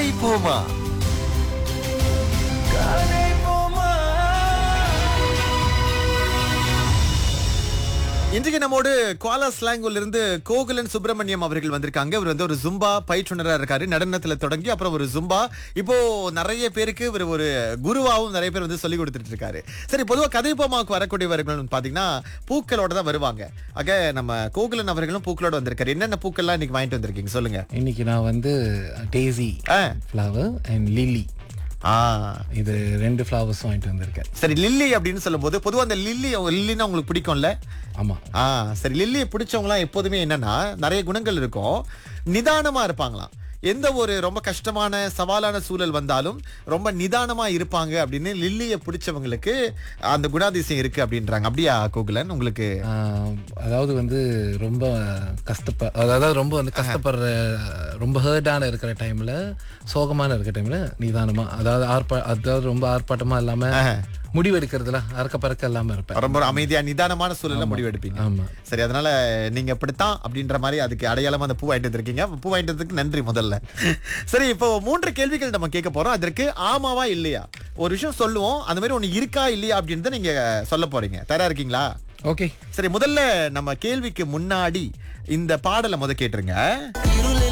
கதை போமா கதை போமா இன்றைக்கு நம்மோடு குவாலா ஸ்லாங்கூர்ல இருந்து கோகுலன் சுப்பிரமணியம் அவர்கள் வந்திருக்காங்க இவர் வந்து ஒரு ஜும்பா பயிற்றுனரா இருக்காரு நடனத்துல தொடங்கி அப்புறம் ஒரு ஜும்பா இப்போ நிறைய பேருக்கு இவர் ஒரு குருவாவும் நிறைய பேர் வந்து சொல்லி கொடுத்துட்டு இருக்காரு சரி பொதுவா கதைப்போமாவுக்கு வரக்கூடியவர்கள் வந்து பாத்தீங்கன்னா பூக்களோட தான் வருவாங்க ஆக நம்ம கோகுலன் அவர்களும் பூக்களோட வந்திருக்காரு என்னென்ன பூக்கள்லாம் இன்னைக்கு வாங்கிட்டு வந்திருக்கீங்க சொல்லுங்க இன்னைக்கு நான் வந்து daisy uh. Flower and lily uh இது ரெண்டு ஃப்ளவர்ஸும் வாங்கிட்டு வந்திருக்கேன் சரி லில்லி அப்படின்னு சொல்லும்போது பொதுவா அந்த லில்லி லில்லின்னா உங்களுக்கு பிடிக்கும்ல ஆமா ஆ சரி லில்லியை பிடிச்சவங்களாம் எப்போதுமே என்னன்னா நிறைய குணங்கள் இருக்கும் நிதானமா இருப்பாங்களாம் எந்த ஒரு ரொம்ப கஷ்டமான சவாலான சூழல் வந்தாலும் ரொம்ப நிதானமா இருப்பாங்க அப்படின்னு லில்லியை பிடிச்சவங்களுக்கு அந்த குணாதிசயம் இருக்கு அப்படின்றாங்க அப்படியா கோகுலன் உங்களுக்கு ஆஹ், அதாவது வந்து ரொம்ப கஷ்டப்ப அதாவது ரொம்ப வந்து கஷ்டப்படுற ரொம்ப ஹேர்டான இருக்கிற டைம்ல சோகமான இருக்கிற டைம்ல நிதானமா அதாவது ஆர்ப்பா அதாவது ரொம்ப ஆர்ப்பாட்டமா இல்லாம முடிவெடுக்கிறதுல அறக்க பறக்க இல்லாம இருப்பேன் ரொம்ப ஒரு அமைதியா நிதானமான சூழல்ல முடிவு எடுப்பீங்க ஆமா சரி அதனால நீங்க இப்படித்தான் அப்படின்ற மாதிரி அதுக்கு அடையாளமா அந்த பூ வாங்கிட்டு வந்திருக்கீங்க பூ வாங்கிட்டு வந்ததுக்கு நன்றி முதல்ல சரி இப்போ மூன்று கேள்விகள் நம்ம கேட்க போறோம் அதற்கு ஆமாவா இல்லையா ஒரு விஷயம் சொல்லுவோம் அந்த மாதிரி ஒண்ணு இருக்கா இல்லையா அப்படின்னு நீங்க சொல்ல போறீங்க தயாரா இருக்கீங்களா ஓகே சரி முதல்ல நம்ம கேள்விக்கு முன்னாடி இந்த பாடலை முத கேட்டுருங்க இருளில்